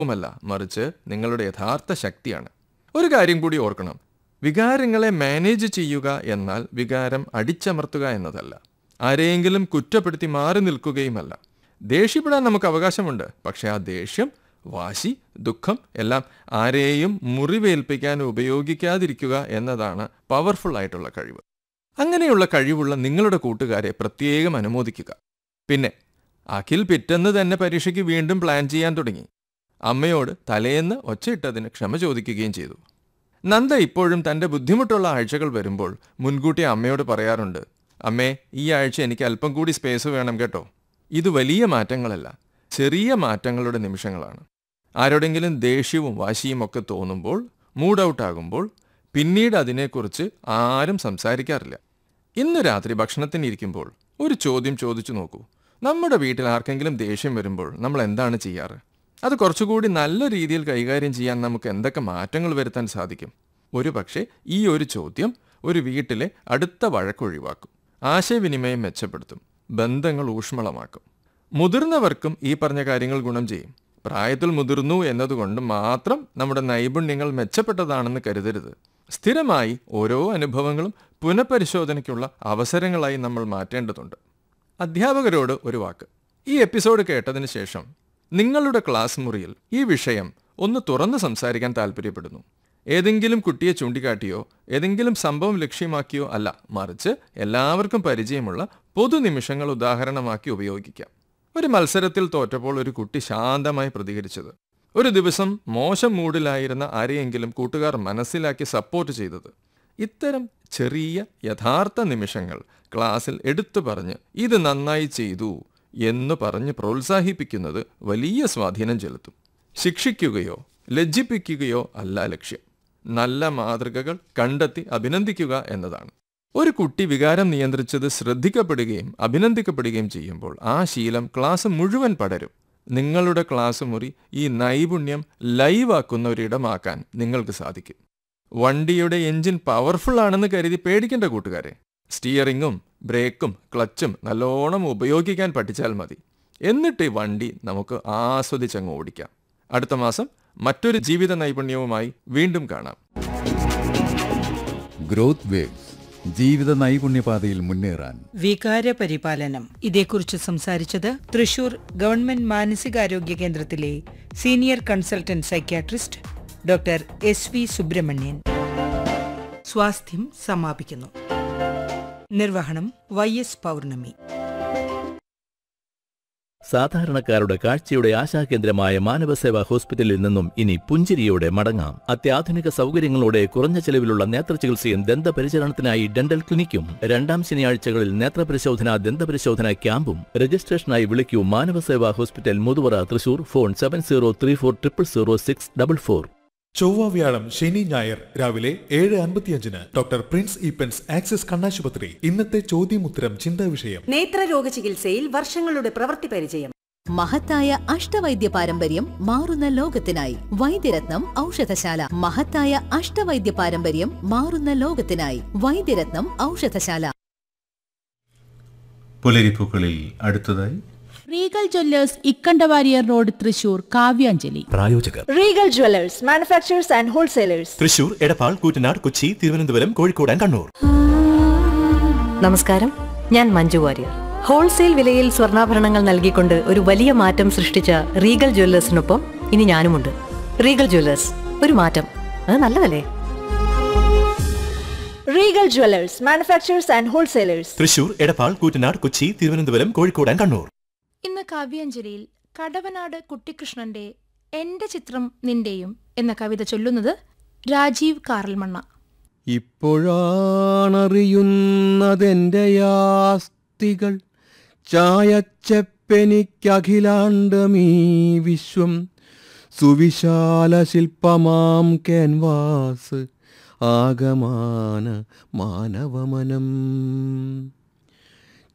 വുമല്ല മറിച്ച് നിങ്ങളുടെ യഥാർത്ഥ ശക്തിയാണ് ഒരു കാര്യം കൂടി ഓർക്കണം വികാരങ്ങളെ മാനേജ് ചെയ്യുക എന്നാൽ വികാരം അടിച്ചമർത്തുക എന്നതല്ല ആരെയെങ്കിലും കുറ്റപ്പെടുത്തി മാറി നിൽക്കുകയുമല്ല ദേഷ്യപ്പെടാൻ നമുക്ക് അവകാശമുണ്ട് പക്ഷെ ആ ദേഷ്യം വാശി ദുഃഖം എല്ലാം ആരെയും മുറിവേൽപ്പിക്കാൻ ഉപയോഗിക്കാതിരിക്കുക എന്നതാണ് പവർഫുൾ ആയിട്ടുള്ള കഴിവ് അങ്ങനെയുള്ള കഴിവുള്ള നിങ്ങളുടെ കൂട്ടുകാരെ പ്രത്യേകം അനുമോദിക്കുക പിന്നെ അഖിൽ പിറ്റെന്ന് തന്നെ പരീക്ഷയ്ക്ക് വീണ്ടും പ്ലാൻ ചെയ്യാൻ തുടങ്ങി അമ്മയോട് തലേന്ന് ഒച്ചയിട്ടതിന് ക്ഷമ ചോദിക്കുകയും ചെയ്തു നന്ദ ഇപ്പോഴും തൻ്റെ ബുദ്ധിമുട്ടുള്ള ആഴ്ചകൾ വരുമ്പോൾ മുൻകൂട്ടി അമ്മയോട് പറയാറുണ്ട് അമ്മേ ഈ ആഴ്ച എനിക്ക് അല്പം കൂടി സ്പേസ് വേണം കേട്ടോ ഇത് വലിയ മാറ്റങ്ങളല്ല ചെറിയ മാറ്റങ്ങളുടെ നിമിഷങ്ങളാണ് ആരോടെങ്കിലും ദേഷ്യവും വാശിയും ഒക്കെ തോന്നുമ്പോൾ മൂഡ് ഔട്ട് ആകുമ്പോൾ പിന്നീട് അതിനെക്കുറിച്ച് ആരും സംസാരിക്കാറില്ല ഇന്ന് രാത്രി ഭക്ഷണത്തിനിരിക്കുമ്പോൾ ഒരു ചോദ്യം ചോദിച്ചു നോക്കൂ നമ്മുടെ വീട്ടിൽ ആർക്കെങ്കിലും ദേഷ്യം വരുമ്പോൾ നമ്മൾ എന്താണ് ചെയ്യാറ് അത് കുറച്ചുകൂടി നല്ല രീതിയിൽ കൈകാര്യം ചെയ്യാൻ നമുക്ക് എന്തൊക്കെ മാറ്റങ്ങൾ വരുത്താൻ സാധിക്കും ഒരു പക്ഷേ ഈ ഒരു ചോദ്യം ഒരു വീട്ടിലെ അടുത്ത വഴക്കൊഴിവാക്കും ആശയവിനിമയം മെച്ചപ്പെടുത്തും ബന്ധങ്ങൾ ഊഷ്മളമാക്കും മുതിർന്നവർക്കും ഈ പറഞ്ഞ കാര്യങ്ങൾ ഗുണം ചെയ്യും പ്രായത്തിൽ മുതിർന്നു എന്നതുകൊണ്ട് മാത്രം നമ്മുടെ നൈപുണ്യങ്ങൾ മെച്ചപ്പെട്ടതാണെന്ന് കരുതരുത് സ്ഥിരമായി ഓരോ അനുഭവങ്ങളും പുനഃപരിശോധനയ്ക്കുള്ള അവസരങ്ങളായി നമ്മൾ മാറ്റേണ്ടതുണ്ട് അധ്യാപകരോട് ഒരു വാക്ക് ഈ എപ്പിസോഡ് കേട്ടതിന് ശേഷം നിങ്ങളുടെ ക്ലാസ് മുറിയിൽ ഈ വിഷയം ഒന്ന് തുറന്ന് സംസാരിക്കാൻ താല്പര്യപ്പെടുന്നു ഏതെങ്കിലും കുട്ടിയെ ചൂണ്ടിക്കാട്ടിയോ ഏതെങ്കിലും സംഭവം ലക്ഷ്യമാക്കിയോ അല്ല മറിച്ച് എല്ലാവർക്കും പരിചയമുള്ള പൊതുനിമിഷങ്ങൾ ഉദാഹരണമാക്കി ഉപയോഗിക്കാം ഒരു മത്സരത്തിൽ തോറ്റപ്പോൾ ഒരു കുട്ടി ശാന്തമായി പ്രതികരിച്ചത് ഒരു ദിവസം മോശം മൂഡിലായിരുന്ന ആരെയെങ്കിലും കൂട്ടുകാർ മനസ്സിലാക്കി സപ്പോർട്ട് ചെയ്തത് ഇത്തരം ചെറിയ യഥാർത്ഥ നിമിഷങ്ങൾ ക്ലാസ്സിൽ എടുത്തു പറഞ്ഞ് ഇത് നന്നായി ചെയ്തു എന്ന് പറഞ്ഞ് പ്രോത്സാഹിപ്പിക്കുന്നത് വലിയ സ്വാധീനം ചെലുത്തും ശിക്ഷിക്കുകയോ ലജ്ജിപ്പിക്കുകയോ അല്ല ലക്ഷ്യം നല്ല മാതൃകകൾ കണ്ടെത്തി അഭിനന്ദിക്കുക എന്നതാണ് ഒരു കുട്ടി വികാരം നിയന്ത്രിച്ചത് ശ്രദ്ധിക്കപ്പെടുകയും അഭിനന്ദിക്കപ്പെടുകയും ചെയ്യുമ്പോൾ ആ ശീലം ക്ലാസ് മുഴുവൻ പടരും നിങ്ങളുടെ ക്ലാസ് മുറി ഈ നൈപുണ്യം ലൈവാക്കുന്ന ഒരിടമാക്കാൻ നിങ്ങൾക്ക് സാധിക്കും വണ്ടിയുടെ എഞ്ചിൻ പവർഫുൾ ആണെന്ന് കരുതി പേടിക്കേണ്ട കൂട്ടുകാരെ സ്റ്റിയറിങ്ങും ബ്രേക്കും ക്ലച്ചും നല്ലോണം ഉപയോഗിക്കാൻ പഠിച്ചാൽ മതി എന്നിട്ട് ഈ വണ്ടി നമുക്ക് ആസ്വദിച്ചങ്ങ് ഓടിക്കാം അടുത്ത മാസം മറ്റൊരു ജീവിത നൈപുണ്യവുമായി വീണ്ടും കാണാം ഗ്രോത്ത് വേവ്സ് ജീവിത നൈപുണ്യപാതയിൽ മുന്നേറാൻ വികാരപരിപാലനം ഇതേക്കുറിച്ച് സംസാരിച്ചത് തൃശൂർ ഗവൺമെന്റ് മാനസികാരോഗ്യ കേന്ദ്രത്തിലെ senior consultant psychiatrist doctor S V Subramanian സ്വാസ്ഥ്യം സമാപിക്കുന്നു നിർവഹണം വൈ എസ് പൗർണമി സാധാരണക്കാരുടെ കാഴ്ചയുടെ ആശാകേന്ദ്രമായ മാനവസേവാ ഹോസ്പിറ്റലിൽ നിന്നും ഇനി പുഞ്ചിരിയോടെ മടങ്ങാം അത്യാധുനിക സൗകര്യങ്ങളോടെ കുറഞ്ഞ ചെലവിലുള്ള നേത്രചികിത്സയും ദന്തപരിചരണത്തിനായി ഡെന്റൽ ക്ലിനിക്കും രണ്ടാം ശനിയാഴ്ചകളിൽ നേത്രപരിശോധന ദന്തപരിശോധന ക്യാമ്പും രജിസ്ട്രേഷനായി വിളിക്കൂ Manavaseva hospital Muthuvara Thrissur phone seven zero three four triple zero six double four ചൊവ്വ വ്യാഴം ശനി ഞായർ രാവിലെ ഏഴ് അൻപത്തിയഞ്ചിന് ഡോക്ടർ പ്രിൻസ് ഈപ്പൻസ് ആക്സിസ് കണ്ണാശുപത്രി ഇന്നത്തെ ചോദ്യമുത്തരം ചിന്താ വിഷയം നേത്രരോഗ ചികിത്സയിൽ വർഷങ്ങളുടെ പ്രവൃത്തി പരിചയം മഹത്തായ അഷ്ടവൈദ്യ പാരമ്പര്യം മാറുന്ന ലോകത്തിനായി വൈദ്യരത്നം ഔഷധശാല മഹത്തായ അഷ്ടവൈദ്യ പാരമ്പര്യം മാറുന്ന ലോകത്തിനായി വൈദ്യരത്നം ഔഷധശാല പുലരിപ്പൂക്കളിൽ അടുത്തതായി Regal jewellers Ikkanda Warrier road Thrissur Kavyanjali പ്രായോജകർ Regal jewellers manufacturers and wholesalers Thrissur Edappal Koottanad Kochi Thiruvananthapuram Kozhikode and Kannur നമസ്കാരം ഞാൻ മഞ്ജു വാര്യർ ഹോൾസെയിൽ വിലയിൽ സ്വർണ്ണാഭരണങ്ങൾ നൽകിക്കൊണ്ട് ഒരു വലിയ മാറ്റം സൃഷ്ടിച്ച റീഗൽ ജ്വല്ലേഴ്സിനൊപ്പം ഇനി ഞാനുമുണ്ട് റീഗൽ ജ്വല്ലേഴ്സ് ഒരു മാറ്റം അത് നല്ലതല്ലേ Regal jewellers manufacturers and wholesalers Thrissur Edappal Koottanad Kochi Thiruvananthapuram Kozhikode and Kannur ഇന്ന് കാവ്യാഞ്ജലിയിൽ കടവനാട് കുട്ടിക്കൃഷ്ണന്റെ എന്റെ ചിത്രം നിന്റെയും എന്ന കവിത ചൊല്ലുന്നത് രാജീവ് കാറൽമണ്ണ ഇപ്പോഴാണറിയുന്നതെൻ്റെ ആസ്തികൾ ചായച്ചെപ്പെനിക്കഖിലാണ്ടമീ വിശ്വം സുവിശാല ശില്പമാം ക്യാൻവാസ് ആകമാന മാനവമനം